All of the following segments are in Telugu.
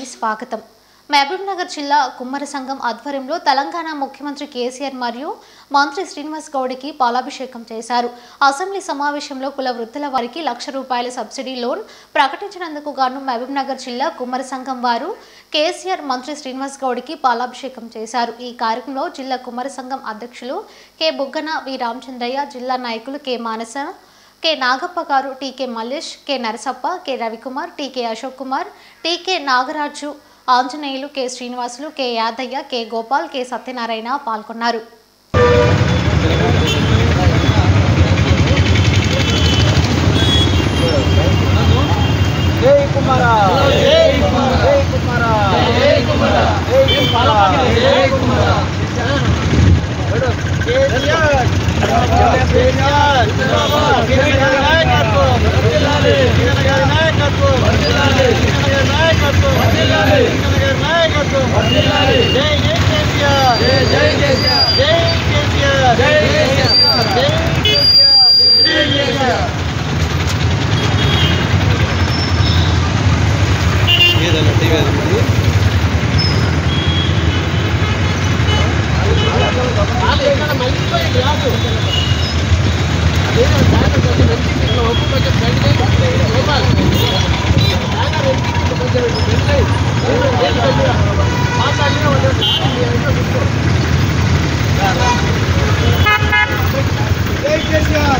స్వాగతం మహబూబ్ నగర్ జిల్లా కుమ్మర సంఘం ఆధ్వర్యంలో తెలంగాణ ముఖ్యమంత్రి కేసీఆర్ మరియు మంత్రి శ్రీనివాస్ గౌడ్కి పాలాభిషేకం చేశారు అసెంబ్లీ సమావేశంలో కుల వృత్తుల వారికి లక్ష రూపాయల సబ్సిడీ లోన్ ప్రకటించినందుకు గాను మహబూబ్ నగర్ జిల్లా కుమ్మర సంఘం వారు కేసీఆర్ మంత్రి శ్రీనివాస్ గౌడ్కి పాలాభిషేకం చేశారు ఈ కార్యక్రమంలో జిల్లా కుమ్మర సంఘం అధ్యక్షులు కె బుగ్గన వి రామచంద్రయ్య జిల్లా నాయకులు కె మానస కె నాగప్ప గారు T K Mallesh K Narasappa K Ravikumar T K Ashok Kumar T K Nagaraju Anjaneyulu K Srinivasulu K Yadaiah K Gopal K Satyanarayana పాల్గొన్నారు జై కుమార జై కుమార జై కుమార జై కుమార జై కుమార జై కుమార కేసీఆర్ కేసీఆర్ కేసీఆర్ నాయకత్వం కేసీఆర్ నాయకత్వం కేసీఆర్ నాయకత్వం కేసీఆర్ నాయకత్వం జై జై కేసీఆర్ జై జై కేసీఆర్ జై కేసీఆర్ జై కేసీఆర్ జై కేసీఆర్ జై కేసీఆర్ జై కేసీఆర్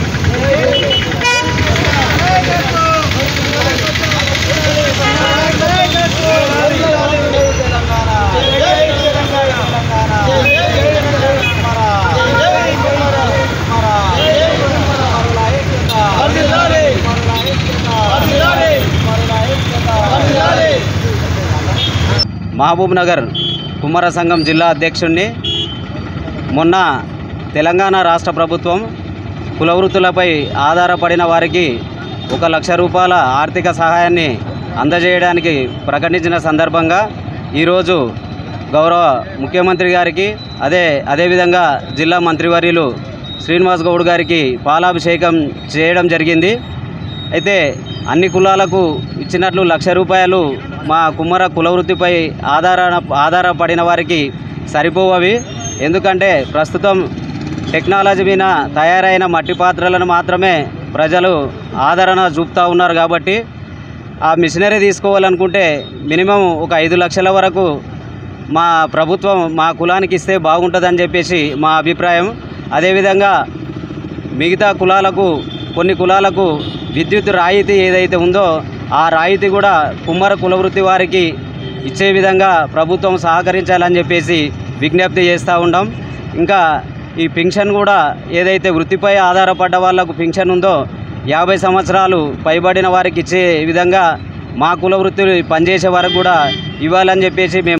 మహబూబ్ నగర్ కుమ్మర సంఘం జిల్లా అధ్యక్షుడిని మొన్న తెలంగాణ రాష్ట్ర ప్రభుత్వం కుల వృత్తులపై ఆధారపడిన వారికి ఒక లక్ష రూపాయల ఆర్థిక సహాయాన్ని అందజేయడానికి ప్రకటించిన సందర్భంగా ఈరోజు గౌరవ ముఖ్యమంత్రి గారికి అదే అదేవిధంగా జిల్లా మంత్రివర్యులు శ్రీనివాస్ గౌడ్ గారికి పాలాభిషేకం చేయడం జరిగింది అయితే అన్ని కులాలకు ఇచ్చినట్లు లక్ష రూపాయలు మా కుమ్మర కుల వృత్తిపై ఆధార ఆధారపడిన వారికి సరిపోవవి ఎందుకంటే ప్రస్తుతం టెక్నాలజీ మీద తయారైన మట్టి పాత్రలను మాత్రమే ప్రజలు ఆదరణ చూపుతూ ఉన్నారు కాబట్టి ఆ మిషనరీ తీసుకోవాలనుకుంటే మినిమం ఒక ఐదు లక్షల వరకు మా ప్రభుత్వం మా కులానికి ఇస్తే బాగుంటుందని చెప్పేసి మా అభిప్రాయం అదేవిధంగా మిగతా కులాలకు కొన్ని కులాలకు విద్యుత్ రాయితీ ఏదైతే ఉందో ఆ రాయితీ కూడా కుమ్మర కులవృత్తి వారికి ఇచ్చే విధంగా ప్రభుత్వం సహకరించాలని చెప్పేసి విజ్ఞప్తి చేస్తూ ఉన్నాం ఇంకా ఈ పింఛన్ కూడా ఏదైతే వృత్తిపై ఆధారపడ్డ వాళ్ళకు పింఛన్ ఉందో యాభై సంవత్సరాలు పైబడిన వారికి ఇచ్చే విధంగా మా కుల వృత్తులు పనిచేసే వారికి కూడా ఇవ్వాలని చెప్పేసి మేము